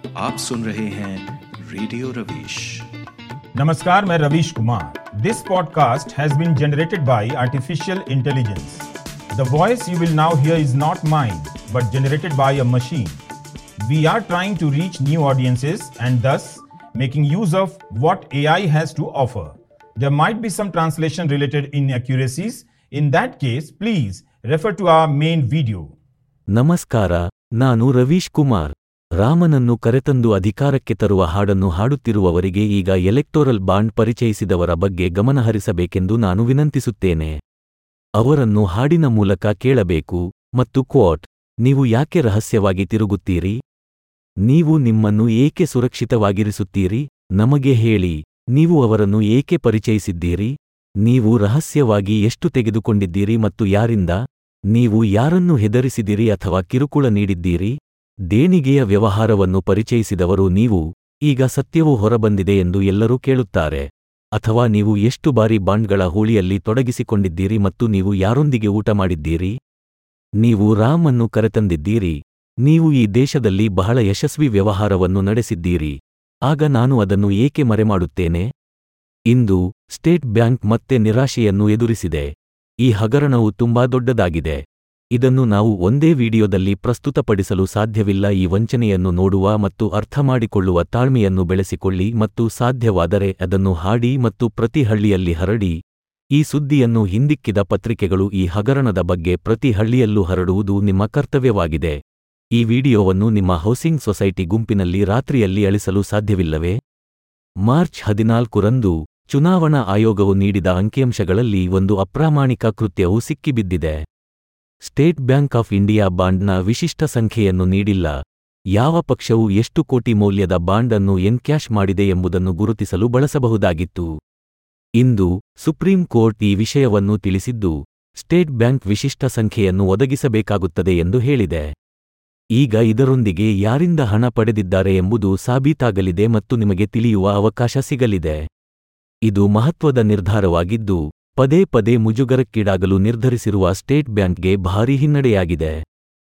आप सुन रहे हैं रेडियो रवीश नमस्कार मैं Ravish Kumar this podcast has been generated by artificial intelligence the voice you will now hear is not mine but generated by a machine we are trying to reach new audiences and thus making use of what AI has to offer. There might be some translation related inaccuracies. In that case, please refer to our main video. ನಮಸ್ಕಾರ ನಾನು ರವೀಶ್ ಕುಮಾರ್ ರಾಮನನ್ನು ಕರೆತಂದು ಅಧಿಕಾರಕ್ಕೆ ತರುವ ಹಾಡನ್ನು ಹಾಡುತ್ತಿರುವವರಿಗೆ ಈಗ electoral bond ಪರಿಚಯಿಸಿದವರ ಬಗ್ಗೆ ಗಮನಹರಿಸಬೇಕೆಂದು ನಾನು ವಿನಂತಿಸುತ್ತೇನೆ ಅವರನ್ನು ಹಾಡಿನ ಮೂಲಕ ಕೇಳಬೇಕು ಮತ್ತು ಕ್ವಾಟ್ ನೀವು ಯಾಕೆ ರಹಸ್ಯವಾಗಿ ತಿರುಗುತ್ತೀರಿ ನೀವು ನಿಮ್ಮನ್ನು ಏಕೆ ಸುರಕ್ಷಿತವಾಗಿರಿಸುತ್ತೀರಿ ನಮಗೆ ಹೇಳಿ ನೀವು ಅವರನ್ನು ಏಕೆ ಪರಿಚಯಿಸಿದ್ದೀರಿ ನೀವು ರಹಸ್ಯವಾಗಿ ಎಷ್ಟು ತೆಗೆದುಕೊಂಡಿದ್ದೀರಿ ಮತ್ತು ಯಾರಿಂದ ನೀವು ಯಾರನ್ನು ಹೆದರಿಸಿದಿರಿ ಅಥವಾ ಕಿರುಕುಳ ನೀಡಿದ್ದೀರಿ ದೇಣಿಗೆಯ ವ್ಯವಹಾರವನ್ನು ಪರಿಚಯಿಸಿದವರು ನೀವು ಈಗ ಸತ್ಯವು ಹೊರಬಂದಿದೆ ಎಂದು ಎಲ್ಲರೂ ಕೇಳುತ್ತಾರೆ ಅಥವಾ ನೀವು ಎಷ್ಟು ಬಾರಿ ಬಾಂಡ್ಗಳ ಹೂಳಿಯಲ್ಲಿ ತೊಡಗಿಸಿಕೊಂಡಿದ್ದೀರಿ ಮತ್ತು ನೀವು ಯಾರೊಂದಿಗೆ ಊಟ ಮಾಡಿದ್ದೀರಿ ನೀವು ರಾಮ್ ಅನ್ನು ಕರೆತಂದಿದ್ದೀರಿ ನೀವು ಈ ದೇಶದಲ್ಲಿ ಬಹಳ ಯಶಸ್ವಿ ವ್ಯವಹಾರವನ್ನು ನಡೆಸಿದ್ದೀರಿ ಆಗ ನಾನು ಅದನ್ನು ಏಕೆ ಮರೆಮಾಡುತ್ತೇನೆ ಇಂದು ಸ್ಟೇಟ್ ಬ್ಯಾಂಕ್ ಮತ್ತೆ ನಿರಾಶೆಯನ್ನು ಎದುರಿಸಿದೆ ಈ ಹಗರಣವು ತುಂಬಾ ದೊಡ್ಡದಾಗಿದೆ ಇದನ್ನು ನಾವು ಒಂದೇ ವಿಡಿಯೋದಲ್ಲಿ ಪ್ರಸ್ತುತಪಡಿಸಲು ಸಾಧ್ಯವಿಲ್ಲ ಈ ವಂಚನೆಯನ್ನು ನೋಡುವ ಮತ್ತು ಅರ್ಥಮಾಡಿಕೊಳ್ಳುವ ತಾಳ್ಮೆಯನ್ನು ಬೆಳೆಸಿಕೊಳ್ಳಿ ಮತ್ತು ಸಾಧ್ಯವಾದರೆ ಅದನ್ನು ಹಾಡಿ ಮತ್ತು ಪ್ರತಿ ಹಳ್ಳಿಯಲ್ಲಿ ಹರಡಿ ಈ ಸುದ್ದಿಯನ್ನು ಹಿಂದಿಕ್ಕಿದ ಪತ್ರಿಕೆಗಳು ಈ ಹಗರಣದ ಬಗ್ಗೆ ಪ್ರತಿ ಹಳ್ಳಿಯಲ್ಲೂ ಹರಡುವುದು ನಿಮ್ಮ ಕರ್ತವ್ಯವಾಗಿದೆ ಈ ವಿಡಿಯೋವನ್ನು ನಿಮ್ಮ ಹೌಸಿಂಗ್ ಸೊಸೈಟಿ ಗುಂಪಿನಲ್ಲಿ ರಾತ್ರಿಯಲ್ಲಿ ಅಳಿಸಲು ಸಾಧ್ಯವಿಲ್ಲವೇ ಮಾರ್ಚ್ ಹದಿನಾಲ್ಕರಂದು ಚುನಾವಣಾ ಆಯೋಗವು ನೀಡಿದ ಅಂಕಿಅಂಶಗಳಲ್ಲಿ ಒಂದು ಅಪ್ರಾಮಾಣಿಕ ಕೃತ್ಯವು ಸಿಕ್ಕಿಬಿದ್ದಿದೆ ಸ್ಟೇಟ್ ಬ್ಯಾಂಕ್ ಆಫ್ ಇಂಡಿಯಾ ಬಾಂಡ್ನ ವಿಶಿಷ್ಟ ಸಂಖ್ಯೆಯನ್ನು ನೀಡಿಲ್ಲ ಯಾವ ಪಕ್ಷವು ಎಷ್ಟು ಕೋಟಿ ಮೌಲ್ಯದ ಬಾಂಡ್ ಅನ್ನು ಎನ್ಕ್ಯಾಶ್ ಮಾಡಿದೆ ಎಂಬುದನ್ನು ಗುರುತಿಸಲು ಬಳಸಬಹುದಾಗಿತ್ತು ಇಂದು ಸುಪ್ರೀಂ ಕೋರ್ಟ್ ಈ ವಿಷಯವನ್ನು ತಿಳಿಸಿದ್ದು ಸ್ಟೇಟ್ ಬ್ಯಾಂಕ್ ವಿಶಿಷ್ಟ ಸಂಖ್ಯೆಯನ್ನು ಒದಗಿಸಬೇಕಾಗುತ್ತದೆ ಎಂದು ಹೇಳಿದೆ ಈಗ ಇದರೊಂದಿಗೆ ಯಾರಿಂದ ಹಣ ಪಡೆದಿದ್ದಾರೆ ಎಂಬುದು ಸಾಬೀತಾಗಲಿದೆ ಮತ್ತು ನಿಮಗೆ ತಿಳಿಯುವ ಅವಕಾಶ ಸಿಗಲಿದೆ ಇದು ಮಹತ್ವದ ನಿರ್ಧಾರವಾಗಿದ್ದು ಪದೇ ಪದೇ ಮುಜುಗರಕ್ಕೀಡಾಗಲು ನಿರ್ಧರಿಸಿರುವ ಸ್ಟೇಟ್ ಬ್ಯಾಂಕ್ಗೆ ಭಾರೀ ಹಿನ್ನಡೆಯಾಗಿದೆ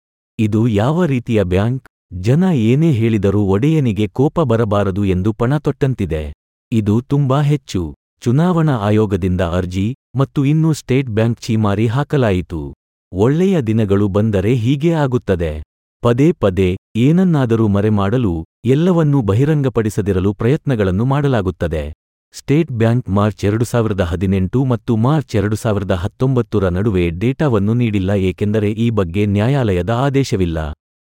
ಇದು ಯಾವ ರೀತಿಯ ಬ್ಯಾಂಕ್ ಜನ ಏನೇ ಹೇಳಿದರೂ ಒಡೆಯನಿಗೆ ಕೋಪ ಬರಬಾರದು ಎಂದು ಪಣ ತೊಟ್ಟಂತಿದೆ ಇದು ತುಂಬಾ ಹೆಚ್ಚು ಚುನಾವಣಾ ಆಯೋಗದಿಂದ ಅರ್ಜಿ ಮತ್ತು ಇನ್ನೂ ಸ್ಟೇಟ್ ಬ್ಯಾಂಕ್ ಛೀಮಾರಿ ಹಾಕಲಾಯಿತು ಒಳ್ಳೆಯ ದಿನಗಳು ಬಂದರೆ ಹೀಗೇ ಆಗುತ್ತದೆ ಪದೇ ಪದೇ ಏನನ್ನಾದರೂ ಮರೆಮಾಡಲು ಎಲ್ಲವನ್ನೂ ಬಹಿರಂಗಪಡಿಸದಿರಲು ಪ್ರಯತ್ನಗಳನ್ನು ಮಾಡಲಾಗುತ್ತದೆ ಸ್ಟೇಟ್ ಬ್ಯಾಂಕ್ ಮಾರ್ಚ್ ಎರಡು ಸಾವಿರದ ಹದಿನೆಂಟು ಮತ್ತು ಮಾರ್ಚ್ ಎರಡು ಸಾವಿರದ ಹತ್ತೊಂಬತ್ತರ ನಡುವೆ ಡೇಟಾವನ್ನು ನೀಡಿಲ್ಲ ಏಕೆಂದರೆ ಈ ಬಗ್ಗೆ ನ್ಯಾಯಾಲಯದ ಆದೇಶವಿಲ್ಲ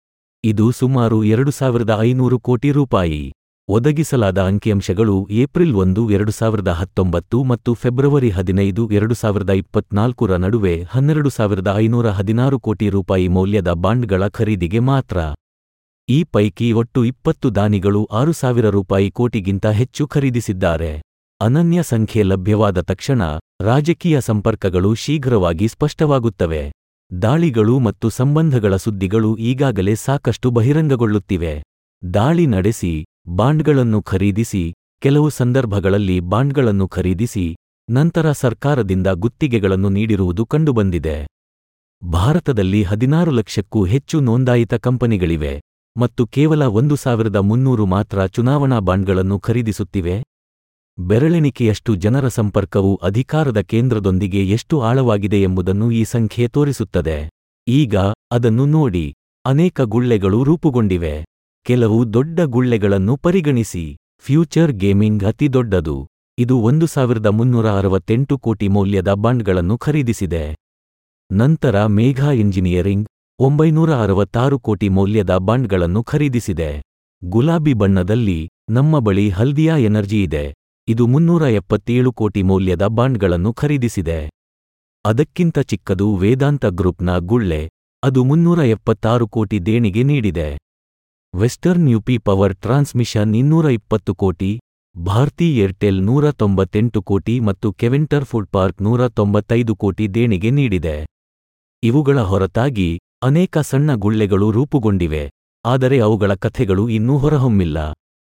ಇದು ಸುಮಾರು ಎರಡು ಸಾವಿರದ ಐನೂರು ಕೋಟಿ ರೂಪಾಯಿ ಒದಗಿಸಲಾದ ಅಂಕಿಅಂಶಗಳು ಏಪ್ರಿಲ್ ಒಂದು ಎರಡು ಸಾವಿರದ ಹತ್ತೊಂಬತ್ತು ಮತ್ತು ಫೆಬ್ರವರಿ ಹದಿನೈದು ಎರಡು ಸಾವಿರದ ಇಪ್ಪತ್ನಾಲ್ಕರ ನಡುವೆ ಹನ್ನೆರಡು ಸಾವಿರದ ಐನೂರ ಹದಿನಾರು ಕೋಟಿ ರೂಪಾಯಿ ಮೌಲ್ಯದ ಬಾಂಡ್ಗಳ ಖರೀದಿಗೆ ಮಾತ್ರ ಈ ಪೈಕಿ ಒಟ್ಟು ಇಪ್ಪತ್ತು ದಾನಿಗಳು ಆರು ಸಾವಿರ ರೂಪಾಯಿ ಕೋಟಿಗಿಂತ ಹೆಚ್ಚು ಖರೀದಿಸಿದ್ದಾರೆ ಅನನ್ಯ ಸಂಖ್ಯೆ ಲಭ್ಯವಾದ ತಕ್ಷಣ ರಾಜಕೀಯ ಸಂಪರ್ಕಗಳು ಶೀಘ್ರವಾಗಿ ಸ್ಪಷ್ಟವಾಗುತ್ತವೆ ದಾಳಿಗಳು ಮತ್ತು ಸಂಬಂಧಗಳ ಸುದ್ದಿಗಳು ಈಗಾಗಲೇ ಸಾಕಷ್ಟು ಬಹಿರಂಗಗೊಳ್ಳುತ್ತಿವೆ ದಾಳಿ ನಡೆಸಿ ಬಾಂಡ್ಗಳನ್ನು ಖರೀದಿಸಿ ಕೆಲವು ಸಂದರ್ಭಗಳಲ್ಲಿ ಬಾಂಡ್ಗಳನ್ನು ಖರೀದಿಸಿ ನಂತರ ಸರ್ಕಾರದಿಂದ ಗುತ್ತಿಗೆಗಳನ್ನು ನೀಡಿರುವುದು ಕಂಡುಬಂದಿದೆ ಭಾರತದಲ್ಲಿ ಹದಿನಾರು ಲಕ್ಷಕ್ಕೂ ಹೆಚ್ಚು ನೋಂದಾಯಿತ ಕಂಪನಿಗಳಿವೆ ಮತ್ತು ಕೇವಲ ಒಂದು ಸಾವಿರದ ಮುನ್ನೂರು ಮಾತ್ರ ಚುನಾವಣಾ ಬಾಂಡ್ಗಳನ್ನು ಖರೀದಿಸುತ್ತಿವೆ ಬೆರಳೆಣಿಕೆಯಷ್ಟು ಜನರ ಸಂಪರ್ಕವು ಅಧಿಕಾರದ ಕೇಂದ್ರದೊಂದಿಗೆ ಎಷ್ಟು ಆಳವಾಗಿದೆ ಎಂಬುದನ್ನು ಈ ಸಂಖ್ಯೆ ತೋರಿಸುತ್ತದೆ ಈಗ ಅದನ್ನು ನೋಡಿ ಅನೇಕ ಗುಳ್ಳೆಗಳು ರೂಪುಗೊಂಡಿವೆ ಕೆಲವು ದೊಡ್ಡ ಗುಳ್ಳೆಗಳನ್ನು ಪರಿಗಣಿಸಿ ಫ್ಯೂಚರ್ ಗೇಮಿಂಗ್ ಅತಿ ದೊಡ್ಡದು ಇದು ಒಂದು ಸಾವಿರದ ಮುನ್ನೂರ ಅರವತ್ತೆಂಟು ಕೋಟಿ ಮೌಲ್ಯದ ಬಾಂಡ್ಗಳನ್ನು ಖರೀದಿಸಿದೆ ನಂತರ ಮೇಘಾ ಇಂಜಿನಿಯರಿಂಗ್ ಒಂಬೈನೂರ ಅರವತ್ತಾರು ಕೋಟಿ ಮೌಲ್ಯದ ಬಾಂಡ್ಗಳನ್ನು ಖರೀದಿಸಿದೆ ಗುಲಾಬಿ ಬಣ್ಣದಲ್ಲಿ ನಮ್ಮ ಬಳಿ ಹಲ್ದಿಯಾ ಎನರ್ಜಿ ಇದೆ ಇದು ಮುನ್ನೂರ ಎಪ್ಪತ್ತೇಳು ಕೋಟಿ ಮೌಲ್ಯದ ಬಾಂಡ್ಗಳನ್ನು ಖರೀದಿಸಿದೆ ಅದಕ್ಕಿಂತ ಚಿಕ್ಕದು ವೇದಾಂತ ಗ್ರೂಪ್ನ ಗುಳ್ಳೆ ಅದು ಮುನ್ನೂರ ಎಪ್ಪತ್ತಾರು ಕೋಟಿ ದೇಣಿಗೆ ನೀಡಿದೆ ವೆಸ್ಟರ್ನ್ ಯುಪಿ ಪವರ್ ಟ್ರಾನ್ಸ್ಮಿಷನ್ ಇನ್ನೂರ ಇಪ್ಪತ್ತು ಕೋಟಿ ಭಾರತಿ ಏರ್ಟೆಲ್ ನೂರ ತೊಂಬತ್ತೆಂಟು ಕೋಟಿ ಮತ್ತು ಕೆವೆಂಟರ್ ಫುಡ್ ಪಾರ್ಕ್ ನೂರ ತೊಂಬತ್ತೈದು ಕೋಟಿ ದೇಣಿಗೆ ನೀಡಿದೆ ಇವುಗಳ ಹೊರತಾಗಿ ಅನೇಕ ಸಣ್ಣ ಗುಳ್ಳೆಗಳು ರೂಪುಗೊಂಡಿವೆ ಆದರೆ ಅವುಗಳ ಕಥೆಗಳು ಇನ್ನೂ ಹೊರಹೊಮ್ಮಿಲ್ಲ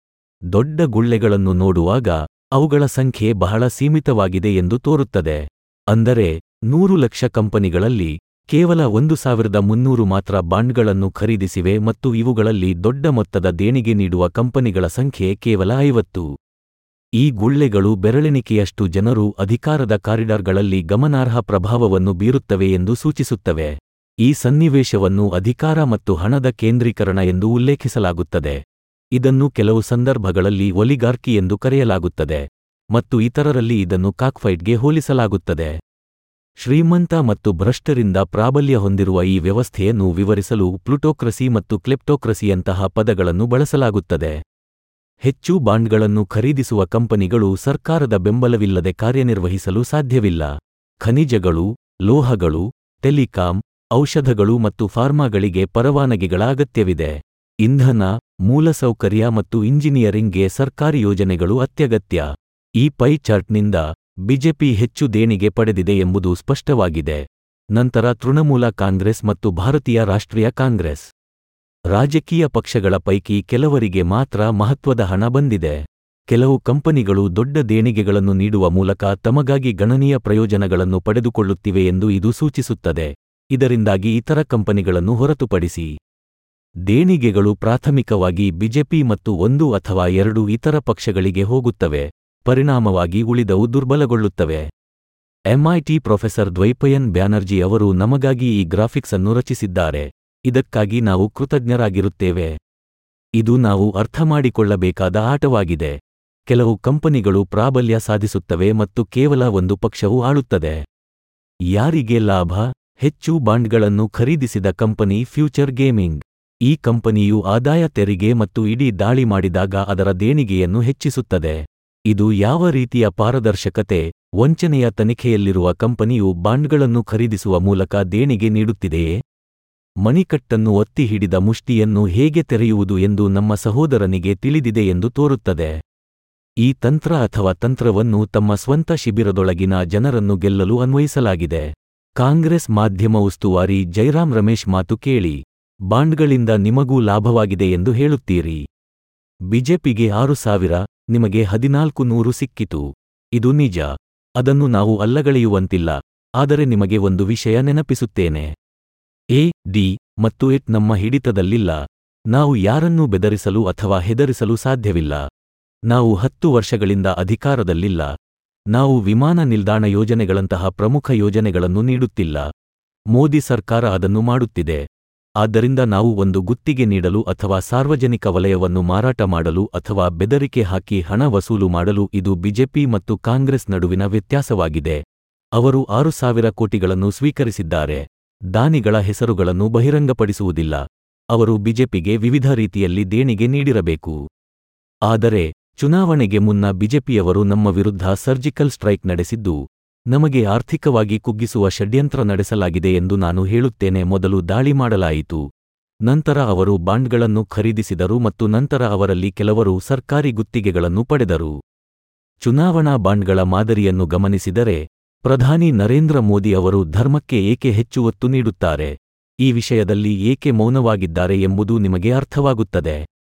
ದೊಡ್ಡ ಗುಳ್ಳೆಗಳನ್ನು ನೋಡುವಾಗ ಅವುಗಳ ಸಂಖ್ಯೆ ಬಹಳ ಸೀಮಿತವಾಗಿದೆ ಎಂದು ತೋರುತ್ತದೆ ಅಂದರೆ ನೂರು ಲಕ್ಷ ಕಂಪನಿಗಳಲ್ಲಿ ಕೇವಲ ಒಂದು ಸಾವಿರದ ಮುನ್ನೂರು ಮಾತ್ರ ಬಾಂಡ್ಗಳನ್ನು ಖರೀದಿಸಿವೆ ಮತ್ತು ಇವುಗಳಲ್ಲಿ ದೊಡ್ಡ ಮೊತ್ತದ ದೇಣಿಗೆ ನೀಡುವ ಕಂಪನಿಗಳ ಸಂಖ್ಯೆ ಕೇವಲ ಐವತ್ತು ಈ ಗುಳ್ಳೆಗಳು ಬೆರಳೆಣಿಕೆಯಷ್ಟು ಜನರು ಅಧಿಕಾರದ ಕಾರಿಡಾರ್ಗಳಲ್ಲಿ ಗಮನಾರ್ಹ ಪ್ರಭಾವವನ್ನು ಬೀರುತ್ತವೆ ಎಂದು ಸೂಚಿಸುತ್ತವೆ ಈ ಸನ್ನಿವೇಶವನ್ನು ಅಧಿಕಾರ ಮತ್ತು ಹಣದ ಕೇಂದ್ರೀಕರಣ ಎಂದು ಉಲ್ಲೇಖಿಸಲಾಗುತ್ತದೆ ಇದನ್ನು ಕೆಲವು ಸಂದರ್ಭಗಳಲ್ಲಿ ಒಲಿಗಾರ್ಕಿ ಎಂದು ಕರೆಯಲಾಗುತ್ತದೆ ಮತ್ತು ಇತರರಲ್ಲಿ ಇದನ್ನು ಕಾಕ್ಫೈಟ್ಗೆ ಹೋಲಿಸಲಾಗುತ್ತದೆ ಶ್ರೀಮಂತ ಮತ್ತು ಭ್ರಷ್ಟರಿಂದ ಪ್ರಾಬಲ್ಯ ಹೊಂದಿರುವ ಈ ವ್ಯವಸ್ಥೆಯನ್ನು ವಿವರಿಸಲು ಪ್ಲುಟೋಕ್ರಸಿ ಮತ್ತು ಕ್ಲೆಪ್ಟೋಕ್ರಸಿಯಂತಹ ಪದಗಳನ್ನು ಬಳಸಲಾಗುತ್ತದೆ ಹೆಚ್ಚು ಬಾಂಡ್ಗಳನ್ನು ಖರೀದಿಸುವ ಕಂಪನಿಗಳು ಸರ್ಕಾರದ ಬೆಂಬಲವಿಲ್ಲದೆ ಕಾರ್ಯನಿರ್ವಹಿಸಲು ಸಾಧ್ಯವಿಲ್ಲ ಖನಿಜಗಳು ಲೋಹಗಳು ಟೆಲಿಕಾಂ ಔಷಧಗಳು ಮತ್ತು ಫಾರ್ಮಾಗಳಿಗೆ ಪರವಾನಗಿಗಳ ಅಗತ್ಯವಿದೆ ಇಂಧನ ಮೂಲಸೌಕರ್ಯ ಮತ್ತು ಇಂಜಿನಿಯರಿಂಗ್ಗೆ ಸರ್ಕಾರಿ ಯೋಜನೆಗಳು ಅತ್ಯಗತ್ಯ ಈ ಪೈ ಚಾರ್ಟ್ನಿಂದ ಬಿಜೆಪಿ ಹೆಚ್ಚು ದೇಣಿಗೆ ಪಡೆದಿದೆ ಎಂಬುದು ಸ್ಪಷ್ಟವಾಗಿದೆ ನಂತರ ತೃಣಮೂಲ ಕಾಂಗ್ರೆಸ್ ಮತ್ತು ಭಾರತೀಯ ರಾಷ್ಟ್ರೀಯ ಕಾಂಗ್ರೆಸ್ ರಾಜಕೀಯ ಪಕ್ಷಗಳ ಪೈಕಿ ಕೆಲವರಿಗೆ ಮಾತ್ರ ಮಹತ್ವದ ಹಣ ಬಂದಿದೆ ಕೆಲವು ಕಂಪನಿಗಳು ದೊಡ್ಡ ದೇಣಿಗೆಗಳನ್ನು ನೀಡುವ ಮೂಲಕ ತಮಗಾಗಿ ಗಣನೀಯ ಪ್ರಯೋಜನಗಳನ್ನು ಪಡೆದುಕೊಳ್ಳುತ್ತಿವೆ ಎಂದು ಇದು ಸೂಚಿಸುತ್ತದೆ ಇದರಿಂದಾಗಿ ಇತರ ಕಂಪನಿಗಳನ್ನು ಹೊರತುಪಡಿಸಿ ದೇಣಿಗೆಗಳು ಪ್ರಾಥಮಿಕವಾಗಿ ಬಿಜೆಪಿ ಮತ್ತು ಒಂದು ಅಥವಾ ಎರಡು ಇತರ ಪಕ್ಷಗಳಿಗೆ ಹೋಗುತ್ತವೆ ಪರಿಣಾಮವಾಗಿ ಉಳಿದವು ದುರ್ಬಲಗೊಳ್ಳುತ್ತವೆ ಎಂಐಟಿ ಪ್ರೊಫೆಸರ್ ದ್ವೈಪಯನ್ ಬ್ಯಾನರ್ಜಿ ಅವರು ನಮಗಾಗಿ ಈ ಗ್ರಾಫಿಕ್ಸ್ ಅನ್ನು ರಚಿಸಿದ್ದಾರೆ ಇದಕ್ಕಾಗಿ ನಾವು ಕೃತಜ್ಞರಾಗಿರುತ್ತೇವೆ ಇದು ನಾವು ಅರ್ಥಮಾಡಿಕೊಳ್ಳಬೇಕಾದ ಆಟವಾಗಿದೆ ಕೆಲವು ಕಂಪನಿಗಳು ಪ್ರಾಬಲ್ಯ ಸಾಧಿಸುತ್ತವೆ ಮತ್ತು ಕೇವಲ ಒಂದು ಪಕ್ಷವು ಆಳುತ್ತದೆ ಯಾರಿಗೆ ಲಾಭ ಹೆಚ್ಚು ಬಾಂಡ್ಗಳನ್ನು ಖರೀದಿಸಿದ ಕಂಪನಿ ಫ್ಯೂಚರ್ ಗೇಮಿಂಗ್ ಈ ಕಂಪನಿಯು ಆದಾಯ ತೆರಿಗೆ ಮತ್ತು ಇಡೀ ದಾಳಿ ಮಾಡಿದಾಗ ಅದರ ದೇಣಿಗೆಯನ್ನು ಹೆಚ್ಚಿಸುತ್ತದೆ ಇದು ಯಾವ ರೀತಿಯ ಪಾರದರ್ಶಕತೆ ವಂಚನೆಯ ತನಿಖೆಯಲ್ಲಿರುವ ಕಂಪನಿಯು ಬಾಂಡ್ಗಳನ್ನು ಖರೀದಿಸುವ ಮೂಲಕ ದೇಣಿಗೆ ನೀಡುತ್ತಿದೆಯೇ ಮಣಿಕಟ್ಟನ್ನು ಒತ್ತಿ ಹಿಡಿದ ಮುಷ್ಟಿಯನ್ನು ಹೇಗೆ ತೆರೆಯುವುದು ಎಂದು ನಮ್ಮ ಸಹೋದರನಿಗೆ ತಿಳಿದಿದೆ ಎಂದು ತೋರುತ್ತದೆ ಈ ತಂತ್ರ ಅಥವಾ ತಂತ್ರವನ್ನು ತಮ್ಮ ಸ್ವಂತ ಶಿಬಿರದೊಳಗಿನ ಜನರನ್ನು ಗೆಲ್ಲಲು ಅನ್ವಯಿಸಲಾಗಿದೆ ಕಾಂಗ್ರೆಸ್ ಮಾಧ್ಯಮ ಉಸ್ತುವಾರಿ ಜೈರಾಮ್ ರಮೇಶ್ ಮಾತು ಕೇಳಿ ಬಾಂಡ್ಗಳಿಂದ ನಿಮಗೂ ಲಾಭವಾಗಿದೆ ಎಂದು ಹೇಳುತ್ತೀರಿ ಬಿಜೆಪಿಗೆ ಆರು ಸಾವಿರ ನಿಮಗೆ ಹದಿನಾಲ್ಕು ನೂರು ಸಿಕ್ಕಿತು ಇದು ನಿಜ ಅದನ್ನು ನಾವು ಅಲ್ಲಗಳೆಯುವಂತಿಲ್ಲ ಆದರೆ ನಿಮಗೆ ಒಂದು ವಿಷಯ ನೆನಪಿಸುತ್ತೇನೆ ಎ ಡಿ ಮತ್ತು ಎಟ್ ನಮ್ಮ ಹಿಡಿತದಲ್ಲಿಲ್ಲ ನಾವು ಯಾರನ್ನೂ ಬೆದರಿಸಲು ಅಥವಾ ಹೆದರಿಸಲು ಸಾಧ್ಯವಿಲ್ಲ ನಾವು ಹತ್ತು ವರ್ಷಗಳಿಂದ ಅಧಿಕಾರದಲ್ಲಿಲ್ಲ ನಾವು ವಿಮಾನ ನಿಲ್ದಾಣ ಯೋಜನೆಗಳಂತಹ ಪ್ರಮುಖ ಯೋಜನೆಗಳನ್ನು ನೀಡುತ್ತಿಲ್ಲ ಮೋದಿ ಸರ್ಕಾರ ಅದನ್ನು ಮಾಡುತ್ತಿದೆ ಆದ್ದರಿಂದ ನಾವು ಒಂದು ಗುತ್ತಿಗೆ ನೀಡಲು ಅಥವಾ ಸಾರ್ವಜನಿಕ ವಲಯವನ್ನು ಮಾರಾಟ ಮಾಡಲು ಅಥವಾ ಬೆದರಿಕೆ ಹಾಕಿ ಹಣ ವಸೂಲು ಮಾಡಲು ಇದು ಬಿಜೆಪಿ ಮತ್ತು ಕಾಂಗ್ರೆಸ್ ನಡುವಿನ ವ್ಯತ್ಯಾಸವಾಗಿದೆ ಅವರು ಆರು ಸಾವಿರ ಕೋಟಿಗಳನ್ನು ಸ್ವೀಕರಿಸಿದ್ದಾರೆ ದಾನಿಗಳ ಹೆಸರುಗಳನ್ನು ಬಹಿರಂಗಪಡಿಸುವುದಿಲ್ಲ ಅವರು ಬಿಜೆಪಿಗೆ ವಿವಿಧ ರೀತಿಯಲ್ಲಿ ದೇಣಿಗೆ ನೀಡಿರಬೇಕು ಆದರೆ ಚುನಾವಣೆಗೆ ಮುನ್ನ ಬಿಜೆಪಿಯವರು ನಮ್ಮ ವಿರುದ್ಧ ಸರ್ಜಿಕಲ್ ಸ್ಟ್ರೈಕ್ ನಡೆಸಿದ್ದು ನಮಗೆ ಆರ್ಥಿಕವಾಗಿ ಕುಗ್ಗಿಸುವ ಷಡ್ಯಂತ್ರ ನಡೆಸಲಾಗಿದೆ ಎಂದು ನಾನು ಹೇಳುತ್ತೇನೆ ಮೊದಲು ದಾಳಿ ಮಾಡಲಾಯಿತು ನಂತರ ಅವರು ಬಾಂಡ್ಗಳನ್ನು ಖರೀದಿಸಿದರು ಮತ್ತು ನಂತರ ಅವರಲ್ಲಿ ಕೆಲವರು ಸರ್ಕಾರಿ ಗುತ್ತಿಗೆಗಳನ್ನು ಪಡೆದರು ಚುನಾವಣಾ ಬಾಂಡ್ಗಳ ಮಾದರಿಯನ್ನು ಗಮನಿಸಿದರೆ ಪ್ರಧಾನಿ ನರೇಂದ್ರ ಮೋದಿ ಅವರು ಧರ್ಮಕ್ಕೆ ಏಕೆ ಹೆಚ್ಚು ಒತ್ತು ನೀಡುತ್ತಾರೆ ಈ ವಿಷಯದಲ್ಲಿ ಏಕೆ ಮೌನವಾಗಿದ್ದಾರೆ ಎಂಬುದು ನಿಮಗೆ ಅರ್ಥವಾಗುತ್ತದೆ